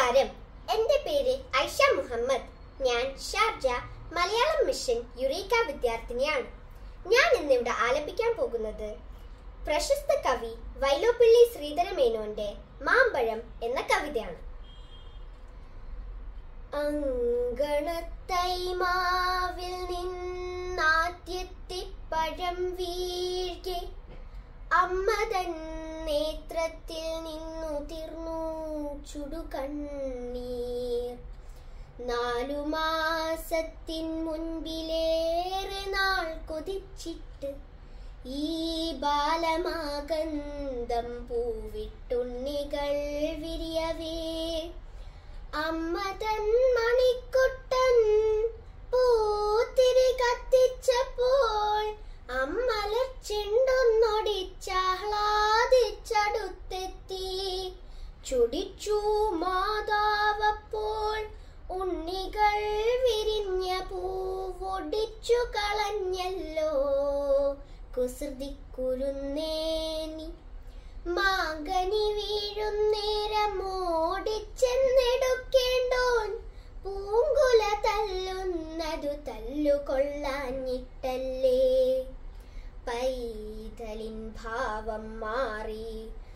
നമസ്കാരം എൻ്റെ പേര് ഐഷ മുഹമ്മദ് ഞാൻ ഷാർജ മലയാളം മിഷൻ യുറീക്ക വിദ്യാർത്ഥിനിയാണ് ഞാൻ ഇന്നിവിടെ ആലപിക്കാൻ പോകുന്നത് പ്രശസ്ത കവി വൈലോപ്പിള്ളി ശ്രീധരമേനോന്റെ മാമ്പഴം എന്ന കവിതയാണ് അങ്കണത്തൈമാവിൽ നിന്നാദ്യത്തെ പഴം വീഴ്കെ അമ്മതൻ നേത്രത്തിൽ നിന്നു തീർന്നു ചുടുകണ്ണീർ നാലു മാസത്തിൻ മുൻപിലേറെ നാൾ കൊതിച്ചിട്ട് ഈ ബാലമാകന്തം പൂവിട്ടുണ്ണികൾ വിരിയവേ അമ്മതൻ മണിക്കുട്ടൻ പൂത്തിരി കത്തിച്ചപ്പോൾ അമ്മലർ ചെണ്ടൊന്നൊടിച്ചാഹ്ലാദിച്ചടുത്തെത്തി ചുടിച്ചു മാതാവപ്പോൾ ഉണ്ണികൾ വിരിഞ്ഞ പൂവൊടിച്ചു കളഞ്ഞല്ലോ കുസൃതി കുരുന്നേനി മാങ്കനി വീഴുന്നേരം ഓടിച്ചെന്നെടുക്കേണ്ടോൻ പൂങ്കുല തല്ലുന്നതു തല്ലുകൊള്ളാഞ്ഞിട്ടല്ലേ പൈതലിൻ ഭാവം മാറി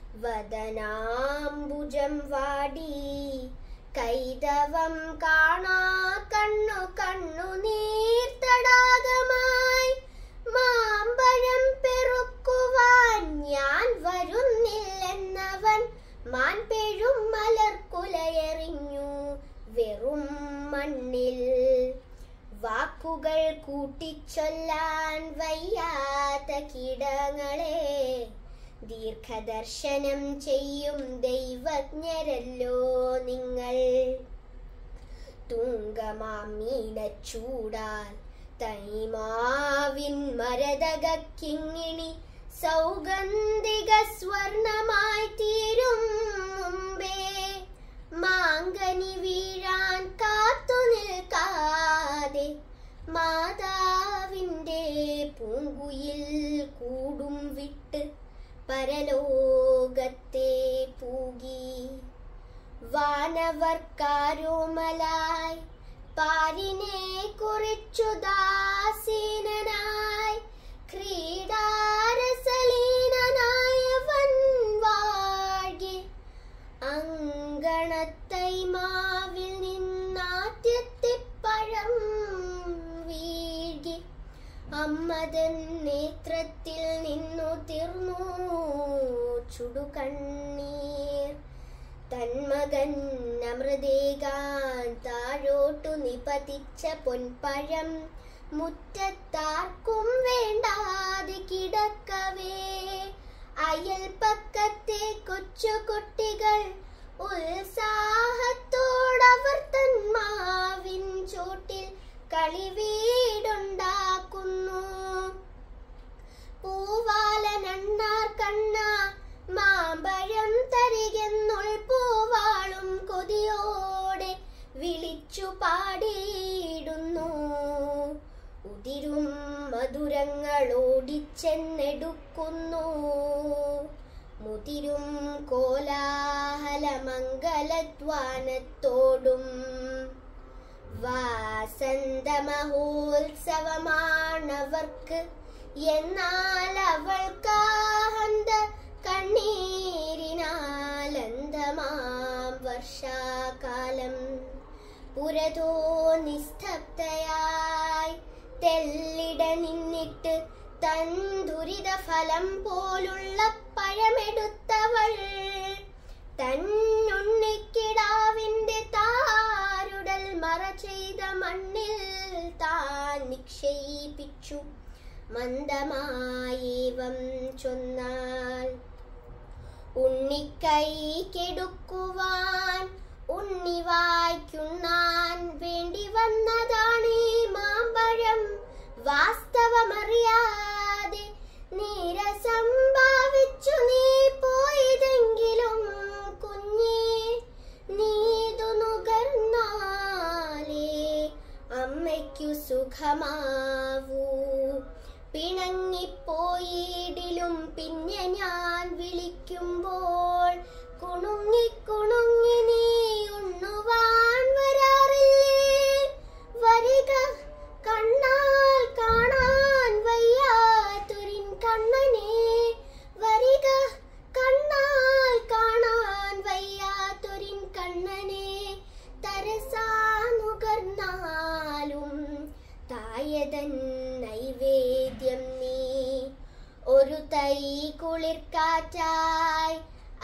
വദനാംബുജം വാടി കൈതവം കാണാ കണ്ണു കണ്ണു നീർത്തടാകമായി മാമ്പഴം പെറുക്കുവാൻ ഞാൻ വരുന്നില്ലെന്നവൻ മാൻപെഴും മലർക്കുലയെറിഞ്ഞു വെറും മണ്ണിൽ വാക്കുകൾ കൂട്ടിച്ചൊല്ലാൻ വയ്യാത്ത കീടങ്ങളെ ദീർഘദർശനം ചെയ്യും ദൈവജ്ഞരല്ലോ നിങ്ങൾ തൂങ്കമാമീനച്ചൂടാൽ തൈമാവിൻ മരതകിങ്ങിണി സൗഗന്ധിക സ്വർണമായി തീരും മുമ്പേ മാങ്കനി വീഴാൻ കാത്തു നിൽക്കാതെ മാതാവിൻ്റെ പൂങ്കുയിൽ കൂടും വിട്ട് പരലോകത്തെ പൂകി വാനവർക്കാരോമലായി പാരിനെ കുറിച്ചു ദാസീനനായി ക്രീഡാരസലീനനായവൻ വാഴെ അങ്കണത്തൈമാവിൽ നിന്നാദ്യത്തെ പഴം വീഴി അമ്മതൻ നേത്രത്തിൽ നിന്നു തീർന്നു ചുടുകണ്ണീർ തന്മകൻ അമൃതേകാൻ താഴോട്ടു നിപതിച്ച പൊൻപഴം മുറ്റത്താർക്കും വേണ്ടാതെ കിടക്കവേ അയൽപക്കത്തെ കൊച്ചുകുട്ടികൾ ഉത്സാഹത്തോടവർ തന്മാവിൻ ചോട്ടിൽ കളിവീടുണ്ടാക്കുന്നു പൂവാലനണ്ണാർ കണ്ണ മാമ്പഴം തരികെന്നുൾ പൂവാളും കൊതിയോടെ വിളിച്ചു പാടിയിടുന്നു ഉതിരും മധുരങ്ങൾ ഓടിച്ചെന്നെടുക്കുന്നു മുതിരും കോലാഹല മംഗലധ്വാനത്തോടും വാസന്ത മഹോത്സവമാണവർക്ക് എന്നാൽ അവൾക്കാഹന്ത കണ്ണീരിനാലന്തമാം വർഷാകാലം പുരതോ നിസ്തബ്ധയായി തെല്ലിട നിന്നിട്ട് തൻ ദുരിത ഫലം പോലുള്ള പഴമെടുത്തവൾ തന്നുണ്ണിക്കിടാവിന്റെ താരുടൽ മറ ചെയ്ത മണ്ണിൽ താൻ നിക്ഷേപിച്ചു മന്ദമായേവം ചൊന്നാൽ ഉണ്ണിക്കൈ കെടുക്കുവാൻ ഉണ്ണി വായിക്കുണ്ണാൻ വേണ്ടി വന്നതാണ് ഈ മാമ്പഴം വാസ്തവമറിയാതെ നീരസം ഭാവിച്ചു നീ പോയതെങ്കിലും കുഞ്ഞേ നീതു നുകർന്നാലേ അമ്മയ്ക്കു സുഖമാവൂ പിണങ്ങിപ്പോയിടിലും പിന്നെ ഞാൻ വിളിക്കുമ്പോൾ കുണുങ്ങി കുണുങ്ങി നീ ഉണ്ണു മായതൻ നൈവേദ്യം നീ ഒരു തൈ കുളിർക്കാറ്റായി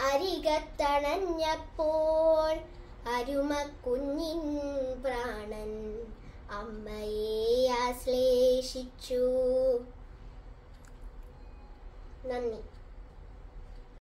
അരികത്തണഞ്ഞപ്പോൾ അരുമ കുഞ്ഞിൻ പ്രാണൻ അമ്മയെ ആശ്ലേഷിച്ചു നന്ദി